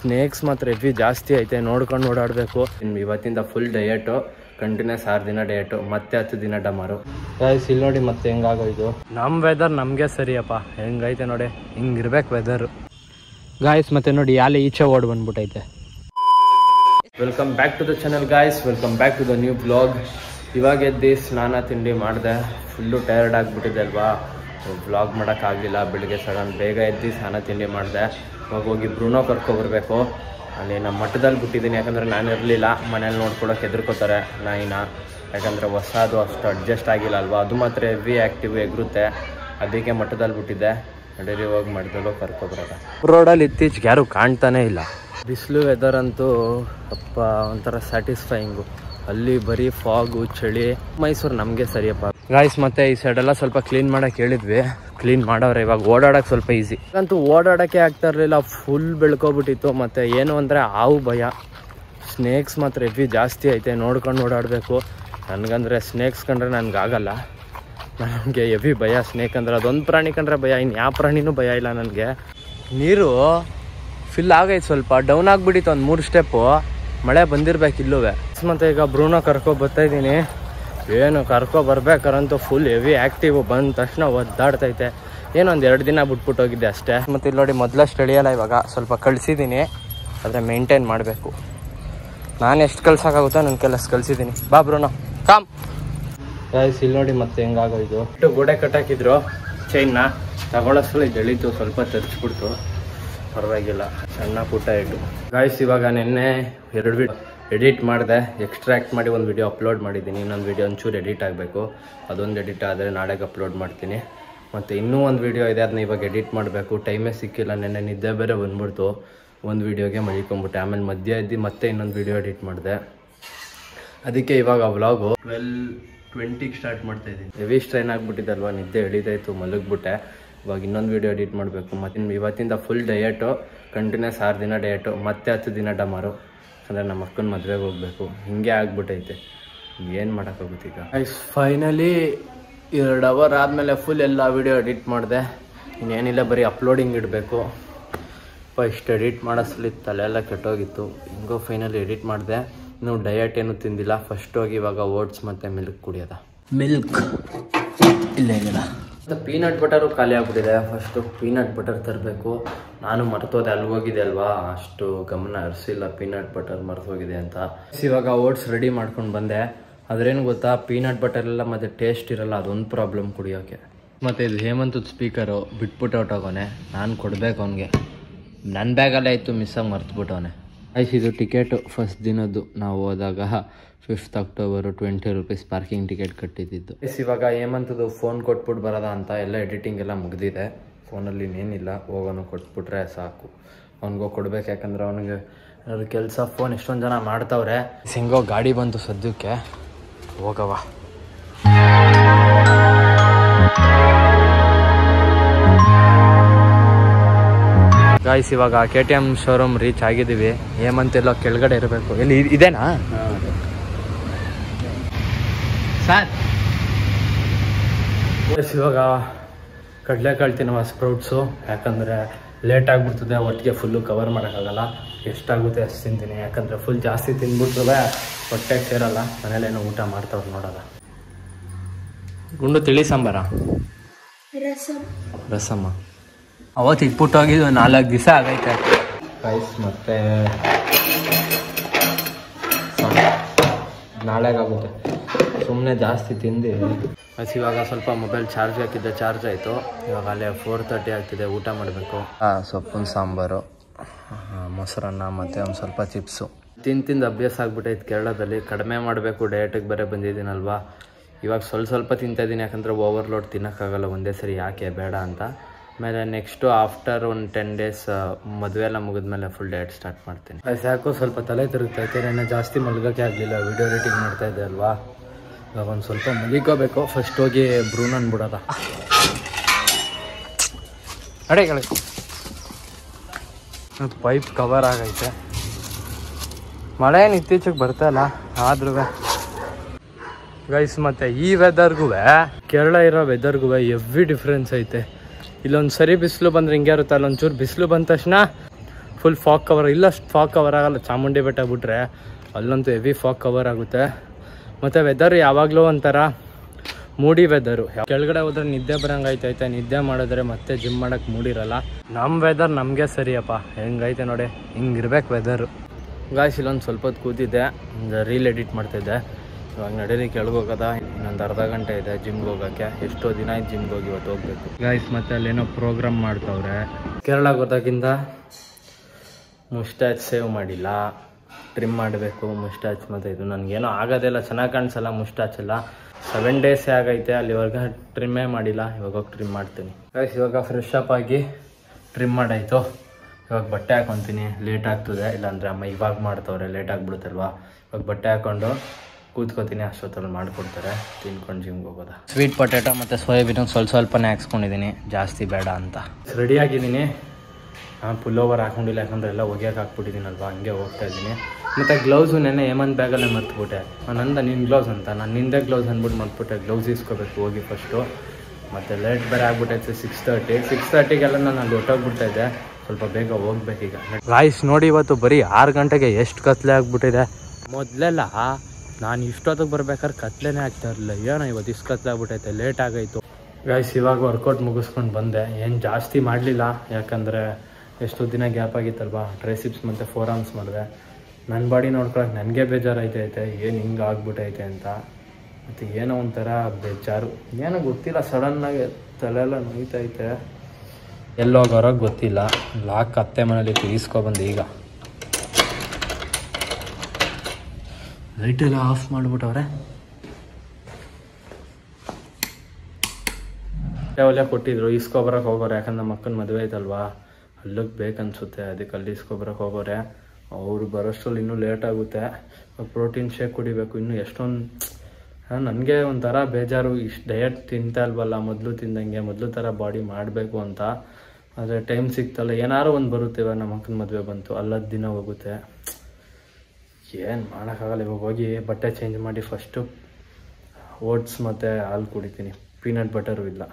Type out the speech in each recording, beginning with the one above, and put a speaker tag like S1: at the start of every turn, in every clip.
S1: snakes ಮಾತ್ರ heavy ಜಾಸ್ತಿ ಐತೆ ನೋಡ್ಕೊಂಡು ಓಡಾಡಬೇಕು ಇನ್ನು ಇವತ್ತಿಂದ ಫುಲ್ ಡಯಟು ಕಂಟಿನ್ಯೂಸ್ ಆರು ದಿನ ಡಯಟು ಮತ್ತೆ ಹತ್ತು ದಿನ ಡಮಾರು ಗಾಯ್ಸ್ ಇಲ್ಲಿ ನೋಡಿ ಮತ್ತೆ ಹೆಂಗಾಗೋಯ್ತು ನಮ್ಮ ವೆದರ್ ನಮಗೆ ಸರಿಯಪ್ಪ ಹೆಂಗೈತೆ ನೋಡಿ ಹಿಂಗಿರ್ಬೇಕು ವೆದರ್ ಗಾಯ್ಸ್ ಮತ್ತೆ ನೋಡಿ ಯಾಲೆ ಈಚೆ ಓಡ್ ಬಂದ್ಬಿಟ್ಟೈತೆ welcome back to the channel guys welcome back to the new blog ಇವಾಗ ಎದ್ದು ಸ್ನಾನ ತಿಂಡಿ ಮಾಡಿದೆ ಫುಲ್ಲು ಟಯರ್ಡ್ ಆಗಿಬಿಟ್ಟಿದೆ ಅಲ್ವಾ ವ್ಲಾಗ್ ಮಾಡೋಕ್ಕಾಗಲಿಲ್ಲ ಬೆಳಿಗ್ಗೆ ಸಡನ್ ಬೇಗ ಎದ್ದು ಸ್ನಾನ ತಿಂಡಿ ಮಾಡಿದೆ ಇವಾಗ ಹೋಗಿ ಬ್ರೂನೋ ಕರ್ಕೊಬರ್ಬೇಕು ಅಲ್ಲಿ ನಮ್ಮ ಮಠದಲ್ಲಿ ಬಿಟ್ಟಿದ್ದೀನಿ ಯಾಕಂದರೆ ನಾನು ಇರಲಿಲ್ಲ ಮನೇಲಿ ನೋಡ್ಕೊಳಕ್ಕೆ ಎದುರ್ಕೋತಾರೆ ನಾಯಿನ ಯಾಕಂದರೆ ಹೊಸದು ಅಷ್ಟು ಅಡ್ಜಸ್ಟ್ ಆಗಿಲ್ಲ ಅಲ್ವಾ ಅದು ಮಾತ್ರ ಹೆವಿ ಆ್ಯಕ್ಟಿವ್ ಎಗರುತ್ತೆ ಅದಕ್ಕೆ ಮಠದಲ್ಲಿ ಬಿಟ್ಟಿದ್ದೆ ನಡೀರಿ ಹೋಗಿ ಮಠದಲ್ಲೂ ಕರ್ಕೊಬರೋದ ರೋಡಲ್ಲಿ ಇತ್ತೀಚೆಗೆ ಯಾರು ಕಾಣ್ತಾನೇ ಇಲ್ಲ ಬಿಸಿಲು ವೆದರ್ ಅಂತೂ ಅಪ್ಪ ಒಂಥರ ಸ್ಯಾಟಿಸ್ಫೈಯಿಂಗು ಅಲ್ಲಿ ಬರೀ ಫಾಗು ಚಳಿ ಮೈಸೂರು ನಮಗೆ ಸರಿಯಪ್ಪ ಗಾಯ್ಸ್ ಮತ್ತೆ ಈ ಸೈಡೆಲ್ಲ ಸ್ವಲ್ಪ ಕ್ಲೀನ್ ಮಾಡಕ್ಕೆ ಹೇಳಿದ್ವಿ ಕ್ಲೀನ್ ಮಾಡವ್ರೆ ಇವಾಗ ಓಡಾಡಕ್ಕೆ ಸ್ವಲ್ಪ ಈಸಿ ಅಂತೂ ಓಡಾಡಕ್ಕೆ ಆಗ್ತಾ ಇರಲಿಲ್ಲ ಫುಲ್ ಬೆಳ್ಕೊಬಿಟ್ಟಿತ್ತು ಮತ್ತೆ ಏನು ಅಂದರೆ ಹಾವು ಭಯ ಸ್ನೇಕ್ಸ್ ಮಾತ್ರ ಹೆವಿ ಜಾಸ್ತಿ ಐತೆ ನೋಡ್ಕೊಂಡು ಓಡಾಡಬೇಕು ನನಗಂದ್ರೆ ಸ್ನೇಕ್ಸ್ ಕಂಡ್ರೆ ನನಗಾಗಲ್ಲ ನನಗೆ ಹೆವಿ ಭಯ ಸ್ನೇಕ್ ಅಂದ್ರೆ ಅದೊಂದು ಪ್ರಾಣಿ ಕಂಡ್ರೆ ಭಯ ಇನ್ನು ಯಾವ ಪ್ರಾಣಿನೂ ಭಯ ಇಲ್ಲ ನನಗೆ ನೀರು ಫಿಲ್ ಆಗೈತೆ ಸ್ವಲ್ಪ ಡೌನ್ ಆಗಿಬಿಟ್ಟಿತ್ತು ಒಂದು ಮೂರು ಸ್ಟೆಪ್ಪು ಮಳೆ ಬಂದಿರ್ಬೇಕು ಇಲ್ಲೂವೆ ಮತ್ತು ಈಗ ಬ್ರೂನೋ ಕರ್ಕೊ ಬರ್ತಾ ಇದ್ದೀನಿ ಏನು ಕರ್ಕೊ ಬರ್ಬೇಕಾರಂತೂ ಫುಲ್ ಹೆವಿ ಆ್ಯಕ್ಟಿವ್ ಬಂದ ತಕ್ಷಣ ಒದ್ದಾಡ್ತೈತೆ ಏನೋ ಒಂದು ಎರಡು ದಿನ ಬಿಟ್ಬಿಟ್ಟು ಹೋಗಿದ್ದೆ ಅಷ್ಟೇ ಮತ್ತು ಇಲ್ಲಿ ನೋಡಿ ಮೊದಲಷ್ಟು ಎಳಿಯಲ್ಲ ಇವಾಗ ಸ್ವಲ್ಪ ಕಳಿಸಿದ್ದೀನಿ ಆದರೆ ಮೇಂಟೈನ್ ಮಾಡಬೇಕು ನಾನು ಎಷ್ಟು ಕಳ್ಸೋಕ್ಕಾಗುತ್ತೋ ನನ್ನ ಕೆಲಸ ಕಳಿಸಿದ್ದೀನಿ ಬಾ ಬ್ರೂನೋ ಕಾಮ್ ಗಾಯ್ಸ್ ಇಲ್ಲಿ ನೋಡಿ ಮತ್ತೆ ಹೆಂಗಾಗೋಯ್ತು ಇಟ್ಟು ಗೋಡೆ ಕಟ್ಟಾಕಿದ್ರು ಚೈನ್ನ ತಗೊಳ್ಳೋಸಲ ಎಳೀತು ಸ್ವಲ್ಪ ತರಿಸ್ಬಿಡ್ತು ಪರವಾಗಿಲ್ಲ ಸಣ್ಣ ಪುಟ್ಟ ಇಟ್ಟು ಗಾಯ್ಸ್ ಇವಾಗ ನಿನ್ನೆ ಎರಡು ವಿಡಿಯೋ ಎಡಿಟ್ ಮಾಡಿದೆ ಎಕ್ಸ್ಟ್ರಾಕ್ಟ್ ಮಾಡಿ ಒಂದು ವಿಡಿಯೋ ಅಪ್ಲೋಡ್ ಮಾಡಿದ್ದೀನಿ ಇನ್ನೊಂದು ವಿಡಿಯೋ ಒಂಚೂರು ಎಡಿಟ್ ಆಗಬೇಕು ಅದೊಂದು ಎಡಿಟ್ ಆದರೆ ನಾಳೆಗೆ ಅಪ್ಲೋಡ್ ಮಾಡ್ತೀನಿ ಮತ್ತು ಇನ್ನೂ ಒಂದು ವಿಡಿಯೋ ಇದೆ ಅದನ್ನ ಇವಾಗ ಎಡಿಟ್ ಮಾಡಬೇಕು ಟೈಮೇ ಸಿಕ್ಕಿಲ್ಲ ನೆನ್ನೆ ನಿದ್ದೆ ಬೇರೆ ಬಂದ್ಬಿಡ್ತು ಒಂದು ವಿಡಿಯೋಗೆ ಮಳಿಕೊಂಬಿಟ್ಟೆ ಆಮೇಲೆ ಮಧ್ಯ ಇದ್ದು ಮತ್ತೆ ಇನ್ನೊಂದು ವಿಡಿಯೋ ಎಡಿಟ್ ಮಾಡಿದೆ ಅದಕ್ಕೆ ಇವಾಗ ವ್ಲಾಗು ಟ್ವೆಲ್ ಟ್ವೆಂಟಿಗೆ ಸ್ಟಾರ್ಟ್ ಮಾಡ್ತಾ ಇದ್ದೀನಿ ಹೆವಿ ಸ್ಟ್ರೈನ್ ಆಗಿಬಿಟ್ಟಿದ್ದಲ್ವ ನಿದ್ದೆ ಎಳಿತಾಯಿತ್ತು ಮಲಗಿಬಿಟ್ಟೆ ಇವಾಗ ಇನ್ನೊಂದು ವೀಡಿಯೋ ಎಡಿಟ್ ಮಾಡಬೇಕು ಮತ್ತು ಇವತ್ತಿಂದ ಫುಲ್ ಡಯಟು ಕಂಟಿನ್ಯೂಸ್ ಆರು ದಿನ ಡಯಟು ಮತ್ತೆ ಹತ್ತು ದಿನ ಡಮಾರು ಅಂದರೆ ನಮ್ಮ ಅಕ್ಕನ ಮದುವೆಗೆ ಹೋಗಬೇಕು ಹಿಂಗೆ ಆಗ್ಬಿಟ್ಟೈತೆ ಏನು ಮಾಡೋಕ್ಕಾಗುತ್ತೆ ಈಗ ಫೈನಲಿ ಎರಡು ಅವರ್ ಆದಮೇಲೆ ಫುಲ್ ಎಲ್ಲ ವೀಡಿಯೋ ಎಡಿಟ್ ಮಾಡಿದೆ ಇನ್ನೇನಿಲ್ಲ ಬರೀ ಅಪ್ಲೋಡಿಂಗ್ ಇಡಬೇಕು ಇಷ್ಟು ಎಡಿಟ್ ಮಾಡೋಸಲಿ ತಲೆ ಎಲ್ಲ ಕೆಟ್ಟೋಗಿತ್ತು ಹಿಂಗೋ ಫೈನಲಿ ಎಡಿಟ್ ಮಾಡಿದೆ ಇನ್ನು ಡಯಟ್ ಏನು ತಿಂದಿಲ್ಲ ಫಸ್ಟ್ ಹೋಗಿ ಇವಾಗ ಓಟ್ಸ್ ಮತ್ತು ಮಿಲ್ಕ್ ಕುಡಿಯೋದ ಮಿಲ್ಕ್ ಇಲ್ಲ ಇಲ್ಲ ಮತ್ತು ಪೀನಟ್ ಬಟರು ಖಾಲಿ ಆಗ್ಬಿಟ್ಟಿದೆ ಫಸ್ಟು ಪೀನಟ್ ಬಟರ್ ತರಬೇಕು ನಾನು ಮರ್ತೋದೆ ಅಲ್ಲಿ ಹೋಗಿದೆ ಅಲ್ವಾ ಅಷ್ಟು ಗಮನ ಹರಿಸಿಲ್ಲ ಪೀನಟ್ ಬಟರ್ ಮರ್ತೋಗಿದೆ ಅಂತ ಇವಾಗ ಓಟ್ಸ್ ರೆಡಿ ಮಾಡ್ಕೊಂಡು ಬಂದೆ ಅದ್ರೇನು ಗೊತ್ತಾ ಪೀನಟ್ ಬಟರ್ ಎಲ್ಲ ಮತ್ತು ಟೇಸ್ಟ್ ಇರಲ್ಲ ಅದೊಂದು ಪ್ರಾಬ್ಲಮ್ ಕುಡಿಯೋಕ್ಕೆ ಮತ್ತು ಇದು ಹೇಮಂತದ ಸ್ಪೀಕರು ಬಿಟ್ಬಿಟ್ಟು ಹೊಟ್ಟೋಗೋನೆ ನಾನು ಕೊಡಬೇಕು ಅವನಿಗೆ ನನ್ನ ಬ್ಯಾಗಲ್ಲೇ ಇತ್ತು ಮಿಸ್ಸಾಗಿ ಮರ್ತುಬಿಟ್ಟವನೆ ಆಯ್ತು ಇದು ಟಿಕೆಟು ಫಸ್ಟ್ ದಿನದ್ದು ನಾವು ಹೋದಾಗ fifth October twenty rupees parking ticket ಕಟ್ಟಿದ್ದು ಎಸ್ ಇವಾಗ ಹೇಮಂತದ್ದು ಫೋನ್ ಕೊಟ್ಬಿಟ್ಟು ಬರೋದ ಅಂತ ಎಲ್ಲ ಎಡಿಟಿಂಗ್ ಎಲ್ಲ ಮುಗ್ದಿದೆ ಫೋನಲ್ಲಿ ಇನ್ನೇನಿಲ್ಲ ಹೋಗೋನು ಕೊಟ್ಬಿಟ್ರೆ ಸಾಕು ಅವ್ನಿಗೋ ಕೊಡ್ಬೇಕು ಯಾಕಂದ್ರೆ ಅವನಿಗೆ ಏನಾದ್ರು ಕೆಲಸ ಫೋನ್ ಎಷ್ಟೊಂದು ಜನ ಮಾಡ್ತಾವ್ರೆ ಹೆಂಗೋ ಗಾಡಿ ಬಂತು ಸದ್ಯಕ್ಕೆ ಹೋಗವ ಗಾಯ್ಸ್ ಇವಾಗ K T M showroom reach ಆಗಿದ್ದೀವಿ ಹೇಮಂತ್ ಎಲ್ಲೋ ಕೆಳಗಡೆ ಇರಬೇಕು ಎಲ್ಲಿ ಇದ್- ಇದೇನಾ ಸರ್ ಇವಾಗ ಕಡಲೆಕಾಳು ತಿನ್ನುವ ಸ್ಪ್ರೌಟ್ಸು ಯಾಕಂದರೆ ಲೇಟ್ ಆಗಿಬಿಡ್ತದೆ ಒಟ್ಟಿಗೆ ಫುಲ್ಲು ಕವರ್ ಮಾಡೋಕ್ಕಾಗಲ್ಲ ಎಷ್ಟಾಗುತ್ತೆ ಅಷ್ಟು ತಿಂತೀನಿ ಯಾಕಂದರೆ ಫುಲ್ ಜಾಸ್ತಿ ತಿಂದ್ಬಿಟ್ರೆ ಹೊಟ್ಟೆಗೆ ಸೇರಲ್ಲ ಮನೇಲೇನೋ ಊಟ ಮಾಡ್ತಾವ್ರು ನೋಡಲ್ಲ ಗುಂಡು ತಿಳಿ ಸಾಂಬಾರ ರಸಮ್ಮ ಅವತ್ತು ಇಟ್ಬಿಟ್ಟು ಹೋಗಿದ್ದು ನಾಲ್ಕು ದಿವಸ ಆಗೈತೆ ರೈಸ್ ಮತ್ತೆ ನಾಳೆಗಾಗುತ್ತೆ ಸುಮ್ಮನೆ ಜಾಸ್ತಿ ತಿಂದು ಬಸ್ ಇವಾಗ ಸ್ವಲ್ಪ ಮೊಬೈಲ್ ಚಾರ್ಜ್ ಹಾಕಿದ್ದೆ ಚಾರ್ಜ್ ಆಯಿತು ಇವಾಗ ಅಲ್ಲೇ ಫೋರ್ ತರ್ಟಿ ಆಗ್ತಿದೆ ಊಟ ಮಾಡಬೇಕು ಸೊಪ್ಪಿನ ಸಾಂಬಾರು ಮೊಸರನ್ನ ಮತ್ತು ಒಂದು ಸ್ವಲ್ಪ ಚಿಪ್ಸು ತಿಂದು ತಿಂದು ಅಭ್ಯಾಸ ಆಗ್ಬಿಟ್ಟೈತೆ ಕೇರಳದಲ್ಲಿ ಕಡಿಮೆ ಮಾಡಬೇಕು ಡಯಟಿಗೆ ಬೇರೆ ಬಂದಿದ್ದೀನಲ್ವಾ ಇವಾಗ ಸ್ವಲ್ಪ ಸ್ವಲ್ಪ ತಿಂತಾ ಇದ್ದೀನಿ ಯಾಕಂದರೆ ಓವರ್ಲೋಡ್ ತಿನ್ನೋಕ್ಕಾಗಲ್ಲ ಒಂದೇ ಸರಿ ಯಾಕೆ ಬೇಡ ಅಂತ ಆಮೇಲೆ ನೆಕ್ಸ್ಟು ಆಫ್ಟರ್ ಒಂದು ಟೆನ್ ಡೇಸ್ ಮದುವೆ ಎಲ್ಲ ಮುಗಿದ್ಮೇಲೆ ಫುಲ್ ಡಯಟ್ ಸ್ಟಾರ್ಟ್ ಮಾಡ್ತೀನಿ ಅದು ಯಾಕೋ ಸ್ವಲ್ಪ ತಲೆ ತಿರುಗ್ತೈತೆ ನೆನ್ನೆ ಜಾಸ್ತಿ ಮಲ್ಗೋಕ್ಕೆ ಆಗಲಿಲ್ಲ ವಿಡಿಯೋ ಎಡಿಟಿಂಗ್ ಮಾಡ್ತಾ ಇದ್ದೆ ಅಲ್ವಾ ಇವಾಗ ಒಂದು ಸ್ವಲ್ಪ ಮಲಿಕೋಬೇಕು ಫಸ್ಟ್ ಹೋಗಿ ಬ್ರೂನನ್ ಬಿಡೋದ ಅಡೆ ಕಳೆ ಪೈಪ್ ಕವರ್ ಆಗೈತೆ ಮಳೆ ಏನು ಇತ್ತೀಚೆಗೆ ಬರ್ತಾ ಇಲ್ಲ ಆದ್ರೂ ಗೈಸ್ ಮತ್ತೆ ಈ ವೆದರ್ಗೂ ಕೇರಳ ಇರೋ ವೆದರ್ಗೂ ಎವ್ರಿ ಡಿಫ್ರೆನ್ಸ್ ಐತೆ ಇಲ್ಲೊಂದು ಸರಿ ಬಿಸಿಲು ಬಂದ್ರೆ ಹಿಂಗೆ ಇರುತ್ತೆ ಅಲ್ಲೊಂಚೂರು ಬಿಸಿಲು ಬಂದ ತಕ್ಷಣ ಫುಲ್ ಫಾಗ್ ಕವರ್ ಇಲ್ಲ ಫಾಗ್ ಕವರ್ ಆಗಲ್ಲ ಚಾಮುಂಡಿ ಬೆಟ್ಟ ಬಿಟ್ರೆ ಅಲ್ಲಂತೂ ಹೆವಿ ಫಾಗ್ ಕವರ್ ಆಗುತ್ತೆ ಮತ್ತು ವೆದರ್ ಯಾವಾಗಲೂ ಒಂಥರ ಮೂಡಿ ವೆದರು ಕೆಳಗಡೆ ಹೋದ್ರೆ ನಿದ್ದೆ ಬರಂಗೈತೈತೆ ನಿದ್ದೆ ಮಾಡಿದ್ರೆ ಮತ್ತೆ ಜಿಮ್ ಮಾಡಕ್ಕೆ ಮೂಡಿರಲ್ಲ ನಮ್ಮ ವೆದರ್ ನಮಗೆ ಸರಿಯಪ್ಪ ಹೆಂಗೈತೆ ನೋಡಿ ಹಿಂಗಿರ್ಬೇಕು ವೆದರು ಗಾಯ್ಸ್ ಇಲ್ಲೊಂದು ಸ್ವಲ್ಪ ಹೊತ್ತು ಕೂತಿದ್ದೆ ಒಂದು ರೀಲ್ ಎಡಿಟ್ ಮಾಡ್ತಿದ್ದೆ ಇವಾಗ ನಡೀರಿ ಕೆಳಗೆ ಹೋಗೋದ ಇನ್ನೊಂದು ಅರ್ಧ ಗಂಟೆ ಇದೆ ಜಿಮ್ಗೆ ಹೋಗೋಕ್ಕೆ ಎಷ್ಟೋ ದಿನ ಆಯ್ತು ಜಿಮ್ಗೆ ಹೋಗಿ ಇವತ್ತು ಹೋಗ್ಬೇಕು ಗಾಯ್ಸ್ ಮತ್ತೆ ಅಲ್ಲೇನೋ ಪ್ರೋಗ್ರಾಮ್ ಮಾಡ್ತವ್ರೆ ಕೇರಳ ಹೋದಾಗಿಂದ ಮುಸ್ಟಾಚ್ ಸೇವ್ ಮಾಡಿಲ್ಲ ಟ್ರಿಮ್ ಮಾಡಬೇಕು ಮುಸ್ಟಾಚ್ ಮತ್ತು ಇದು ನನಗೇನೋ ಆಗೋದಿಲ್ಲ ಚೆನ್ನಾಗಿ ಕಾಣಿಸಲ್ಲ ಮುಸ್ಟಾಚ್ ಎಲ್ಲ ಸೆವೆನ್ ಡೇಸೇ ಆಗೈತೆ ಅಲ್ಲಿವರೆಗೆ ಟ್ರಿಮ್ಮೇ ಮಾಡಿಲ್ಲ ಇವಾಗ ಹೋಗಿ ಟ್ರಿಮ್ ಮಾಡ್ತೀನಿ ಗೈಸ್ ಇವಾಗ ಫ್ರೆಶ್ ಅಪ್ ಆಗಿ ಟ್ರಿಮ್ ಮಾಡಾಯಿತು ಇವಾಗ ಬಟ್ಟೆ ಹಾಕೊತೀನಿ ಲೇಟ್ ಆಗ್ತದೆ ಇಲ್ಲಾಂದರೆ ಅಮ್ಮ ಇವಾಗ ಮಾಡ್ತವ್ರೆ ಲೇಟ್ ಆಗಿಬಿಡುತ್ತಲ್ವಾ ಇವಾಗ ಬಟ್ಟೆ ಹಾಕ್ಕೊಂಡು ಕೂತ್ಕೋತೀನಿ ಅಷ್ಟೊತ್ತಲ್ಲಿ ಮಾಡಿಕೊಡ್ತಾರೆ ತಿನ್ಕೊಂಡು ಜಿಮ್ಗೆ ಹೋಗೋದ ಸ್ವೀಟ್ ಪೊಟ್ಯಾಟೊ ಮತ್ತು ಸೋಯಾಬೀನ್ ಸ್ವಲ್ಪ ಸ್ವಲ್ಪನೇ ಹಾಕ್ಸ್ಕೊಂಡಿದ್ದೀನಿ ಜಾಸ್ತಿ ಬೇಡ ಅಂತ ರೆಡಿ ಆಗಿದ್ದೀನಿ ನಾನು ಪುಲ್ಲೋವರ್ ಹಾಕೊಂಡಿಲ್ಲ ಯಾಕಂದ್ರೆ ಎಲ್ಲ ಒಗೆಯಕ್ಕೆ ಹಾಕ್ಬಿಟ್ಟಿದ್ದೀನಲ್ವಾ ಹಂಗೆ ಹೋಗ್ತಾ ಇದ್ದೀನಿ ಮತ್ತು ಗ್ಲೌಸು ನೆನ್ನೆ ಹೇಮಂತ್ ಬ್ಯಾಗಲ್ಲೇ ಮರ್ತ್ಬಿಟ್ಟೆ ನಂದ ನಿನ್ನ ಗ್ಲೌಸ್ ಅಂತ ನಾನು ನಿಂದೆ ಗ್ಲೌಸ್ ಅಂದ್ಬಿಟ್ಟು ಮರ್ತ್ಬಿಟ್ಟೆ ಗ್ಲೌಸ್ ಇಸ್ಕೋಬೇಕು ಹೋಗಿ ಫಸ್ಟು ಮತ್ತು ಲೇಟ್ ಬೇರೆ ಆಗ್ಬಿಟ್ಟೈತೆ ಸಿಕ್ಸ್ ತರ್ಟಿ ಸಿಕ್ಸ್ ತರ್ಟಿಗೆಲ್ಲ ನಾನು ಅಲ್ಲಿ ಹೊಟ್ಟೋಗ್ಬಿಡ್ತಾ ಇದ್ದೆ ಸ್ವಲ್ಪ ಬೇಗ ಹೋಗ್ಬೇಕೀಗ ಗಾಯ್ಸ್ ನೋಡಿ ಇವತ್ತು ಬರೀ ಆರು ಗಂಟೆಗೆ ಎಷ್ಟು ಕತ್ಲೆ ಆಗ್ಬಿಟ್ಟಿದೆ ಮೊದಲೆಲ್ಲ ನಾನು ಇಷ್ಟೊತ್ತಿಗೆ ಬರ್ಬೇಕಾದ್ರೆ ಕತ್ಲೆನೇ ಆಗ್ತಾ ಇರಲಿಲ್ಲ ಏನೋ ಇವತ್ತು ಇಷ್ಟು ಕತ್ಲೆ ಆಗ್ಬಿಟ್ಟೈತೆ ಲೇಟ್ ಆಗೈತು ಗಾಯ್ಸ್ ಇವಾಗ ವರ್ಕೌಟ್ ಮುಗಿಸ್ಕೊಂಡು ಬಂದೆ ಏನು ಜಾಸ್ತಿ ಮಾಡಲಿಲ್ಲ ಯಾಕಂದರೆ ಎಷ್ಟು ದಿನ ಗ್ಯಾಪ್ ಆಗಿತ್ತಲ್ವಾ ಟ್ರೈಸಿಪ್ಸ್ ಮತ್ತು ಫೋರ್ ಆರ್ಮ್ಸ್ ಮಾಡಿದೆ ನನ್ನ ಬಾಡಿ ನೋಡ್ಕೊಳಕ್ಕೆ ನನಗೆ ಬೇಜಾರೈತೈತೆ ಏನು ಹಿಂಗೆ ಆಗ್ಬಿಟ್ಟೈತೆ ಅಂತ ಮತ್ತು ಏನೋ ಒಂಥರ ಬೇಜಾರು ಏನೋ ಗೊತ್ತಿಲ್ಲ ಸಡನ್ನಾಗಿ ತಲೆಲ್ಲ ನೋಯ್ತೈತೆ ಎಲ್ಲೋಗೋರೋ ಗೊತ್ತಿಲ್ಲ ಲಾಕ್ ಅತ್ತೆ ಮನೇಲಿ ತೀರಿಸ್ಕೊಬಂದು ಈಗ ಲೈಟೆಲ್ಲ ಆಫ್ ಮಾಡಿಬಿಟ್ಟವ್ರೆ ಒಲೆ ಕೊಟ್ಟಿದ್ರು ಇಸ್ಕೊಬರಕ್ಕೆ ಹೋಗೋರೆ ಯಾಕಂದ್ರೆ ನಮ್ಮ ಅಕ್ಕನ ಮದುವೆ ಐತಲ್ವಾ ಅಲ್ಲಿಗೆ ಬೇಕನ್ಸುತ್ತೆ ಅದಕ್ಕೆ ಅಲ್ಲಿ ಇಸ್ಕೊಬರಕ್ಕೆ ಹೋಗೋರೆ ಅವ್ರು ಬರೋಷ್ಟ್ರಲ್ಲಿ ಇನ್ನೂ ಲೇಟ್ ಆಗುತ್ತೆ ಪ್ರೋಟೀನ್ ಶೇಕ್ ಕುಡಿಬೇಕು ಇನ್ನೂ ಎಷ್ಟೊಂದು ನನಗೆ ಒಂಥರ ಬೇಜಾರು ಇಷ್ಟು ಡಯಟ್ ತಿಂತಾ ಇಲ್ವಲ್ಲ ಮೊದಲು ತಿಂದಂಗೆ ಮೊದಲು ಥರ ಬಾಡಿ ಮಾಡಬೇಕು ಅಂತ ಆದರೆ ಟೈಮ್ ಸಿಗ್ತಲ್ಲ ಏನಾರು ಒಂದು ಬರುತ್ತೆ ಇವಾಗ ನಮ್ಮ ಅಕ್ಕನ ಮದುವೆ ಬಂತು ಅಲ್ಲದ ದಿನ ಹೋಗುತ್ತೆ ಏನು ಮಾಡೋಕ್ಕಾಗಲ್ಲ ಇವಾಗ ಹೋಗಿ ಬಟ್ಟೆ ಚೇಂಜ್ ಮಾಡಿ ಫಸ್ಟು ಓಟ್ಸ್ ಮತ್ತು ಹಾಲು ಕುಡಿತೀನಿ ಪೀನಟ್ ಬಟರು ಇಲ್ಲ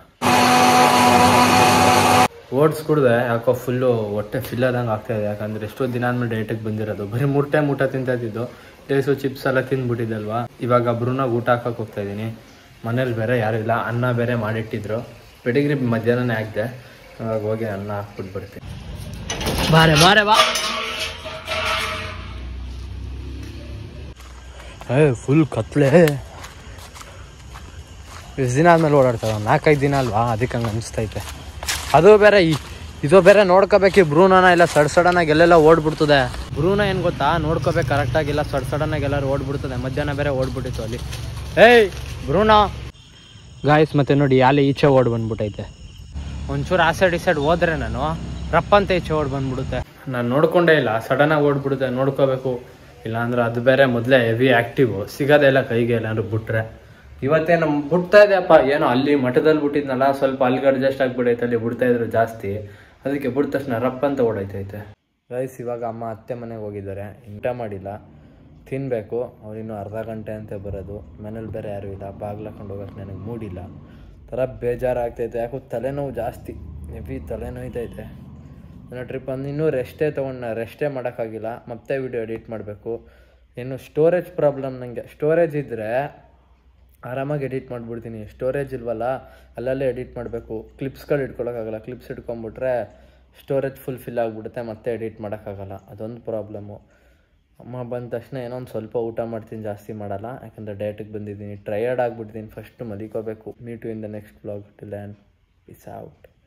S1: ಓಟ್ಸ್ ಕುಡ್ದೆ ಯಾಕೋ ಫುಲ್ಲು ಹೊಟ್ಟೆ ಫಿಲ್ ಆದಂಗೆ ಆಗ್ತಾಯಿದೆ ಯಾಕಂದರೆ ಎಷ್ಟೋ ದಿನ ಆದ್ಮೇಲೆ ಡೇಟಿಗೆ ಬಂದಿರೋದು ಬರೀ ಮೂರು ಟೈಮ್ ಊಟ ತಿಂತಾ ಇದ್ದಿದ್ದು ಟೇಸು ಚಿಪ್ಸ್ ಎಲ್ಲ ತಿಂದ್ಬಿಟ್ಟಿದ್ದಲ್ವಾ ಇವಾಗ ಬ್ರೂನಾಗ ಊಟ ಹಾಕಕ್ಕೆ ಹೋಗ್ತಾ ಇದ್ದೀನಿ ಮನೇಲಿ ಬೇರೆ ಯಾರೂ ಇಲ್ಲ ಅನ್ನ ಬೇರೆ ಮಾಡಿಟ್ಟಿದ್ರು ಪೆಡಿಗ್ರಿ ಮಧ್ಯಾಹ್ನನೇ ಹಾಕಿದೆ ಇವಾಗ ಹೋಗಿ ಅನ್ನ ಹಾಕ್ಬಿಟ್ಟು ಬರ್ತೀನಿ ಬಾರೆ ಬಾರೆ ಬಾ ಏ ಫುಲ್ ಕತ್ಲೆ ಎಷ್ಟು ದಿನ ಆದ್ಮೇಲೆ ಓಡಾಡ್ತಾವ ನಾಲ್ಕೈದು ದಿನ ಅಲ್ವಾ ಅದಕ್ಕೆ ಹಂಗೆ ಅನಿಸ್ತೈತೆ ಅದು ಬೇರೆ ಈ ಇದು ಬೇರೆ ನೋಡ್ಕೋಬೇಕು ಬ್ರೂನನ ಇಲ್ಲ ಸಡ್ ಸಡನ್ನಾಗಿ ಎಲ್ಲೆಲ್ಲ ಓಡ್ಬಿಡ್ತದೆ ಬ್ರೂನ ಏನು ಗೊತ್ತಾ ನೋಡ್ಕೋಬೇಕು ಕರೆಕ್ಟಾಗಿಲ್ಲ ಸಡ್ ಸಡನ್ನಾಗಿ ಎಲ್ಲರೂ ಓಡ್ಬಿಡ್ತದೆ ಮಧ್ಯಾಹ್ನ ಬೇರೆ ಓಡ್ಬಿಟ್ಟಿತ್ತು ಅಲ್ಲಿ ಏಯ್ ಬ್ರೂನ ಗಾಯಸ್ ಮತ್ತೆ ನೋಡಿ ಅಲ್ಲಿ ಈಚೆ ಓಡ್ ಬಂದ್ಬಿಟ್ಟೈತೆ ಒಂಚೂರು ಆ ಸೈಡ್ ಈ ಸೈಡ್ ಹೋದ್ರೆ ನಾನು ರಪ್ಪ ಅಂತ ಈಚೆ ಓಡ್ ಬಂದ್ಬಿಡುತ್ತೆ ನಾನು ನೋಡ್ಕೊಂಡೇ ಇಲ್ಲ ಸಡನ್ನಾಗಿ ಓಡ್ಬಿಡುತ್ತೆ ನೋಡ್ಕೋಬೇಕು ಇಲ್ಲಾಂದ್ರೆ ಅದು ಬೇರೆ ಮೊದಲೇ ಹೆವಿ ಆ್ಯಕ್ಟಿವ್ ಸಿಗೋದೇ ಇಲ್ಲ ಕೈಗೆ ಏನಾದ್ರು ಬಿಟ್ರೆ ಇವತ್ತೇ ನಮ್ ಬಿಡ್ತಾ ಇದೆಯಪ್ಪ ಏನೋ ಅಲ್ಲಿ ಮಠದಲ್ಲಿ ಬಿಟ್ಟಿದ್ನಲ್ಲ ಸ್ವಲ್ಪ ಅಲ್ಲಿಗೆ ಅಡ್ಜಸ್ಟ್ ಆಗ್ಬಿಡೈತೆ ಅಲ್ಲಿ ಬಿಡ್ತಾ ಇದ್ರು ಜಾಸ್ತಿ ಅದಕ್ಕೆ ಬಿಟ್ಟ ತಕ್ಷಣ ರಪ್ಪ ಅಂತ ಓಡೈತೈತೆ ರೈಸ್ ಇವಾಗ ಅಮ್ಮ ಅತ್ತೆ ಮನೆಗೆ ಹೋಗಿದ್ದಾರೆ ಊಟ ಮಾಡಿಲ್ಲ ತಿನ್ನಬೇಕು ಅವ್ರಿನ್ನೂ ಅರ್ಧ ಗಂಟೆ ಅಂತ ಬರೋದು ಮನೇಲಿ ಬೇರೆ ಯಾರೂ ಇಲ್ಲ ಬಾಗ್ಲಾಕೊಂಡು ಹೋಗೋಕೆ ನನಗೆ ಮೂಡಿಲ್ಲ ಥರ ಬೇಜಾರಾಗ್ತೈತೆ ಯಾಕೋ ತಲೆನೋವು ಜಾಸ್ತಿ ಹೆವಿ ತಲೆನೋಯ್ತೈತೆ ನನ್ನ ಟ್ರಿಪ್ ಅಂದು ಇನ್ನೂ ರೆಸ್ಟೇ ತೊಗೊಂಡು ರೆಸ್ಟೇ ಮಾಡೋಕ್ಕಾಗಿಲ್ಲ ಮತ್ತೆ ವಿಡಿಯೋ ಎಡಿಟ್ ಮಾಡಬೇಕು ಇನ್ನು ಸ್ಟೋರೇಜ್ ಪ್ರಾಬ್ಲಮ್ ನನಗೆ ಸ್ಟೋರೇಜ್ ಇದ್ದರೆ ಆರಾಮಾಗಿ ಎಡಿಟ್ ಮಾಡಿಬಿಡ್ತೀನಿ ಸ್ಟೋರೇಜ್ ಇಲ್ವಲ್ಲ ಅಲ್ಲಲ್ಲೇ ಎಡಿಟ್ ಮಾಡಬೇಕು ಕ್ಲಿಪ್ಸ್ಗಳು ಇಟ್ಕೊಳಕ್ಕಾಗಲ್ಲ ಕ್ಲಿಪ್ಸ್ ಇಟ್ಕೊಂಬಿಟ್ರೆ ಸ್ಟೋರೇಜ್ ಫುಲ್ ಫಿಲ್ ಆಗಿಬಿಡುತ್ತೆ ಮತ್ತೆ ಎಡಿಟ್ ಮಾಡೋಕ್ಕಾಗಲ್ಲ ಅದೊಂದು ಪ್ರಾಬ್ಲಮ್ಮು ಅಮ್ಮ ಬಂದ ತಕ್ಷಣ ಏನೋ ಒಂದು ಸ್ವಲ್ಪ ಊಟ ಮಾಡ್ತೀನಿ ಜಾಸ್ತಿ ಮಾಡಲ್ಲ ಯಾಕಂದರೆ ಡಯಟಿಗೆ ಬಂದಿದ್ದೀನಿ ಟ್ರಯರ್ಡ್ ಆಗಿಬಿಟ್ಟಿದ್ದೀನಿ ಫಸ್ಟ್ ಮಲಿಕೋಬೇಕು meet in the next blog till and peace out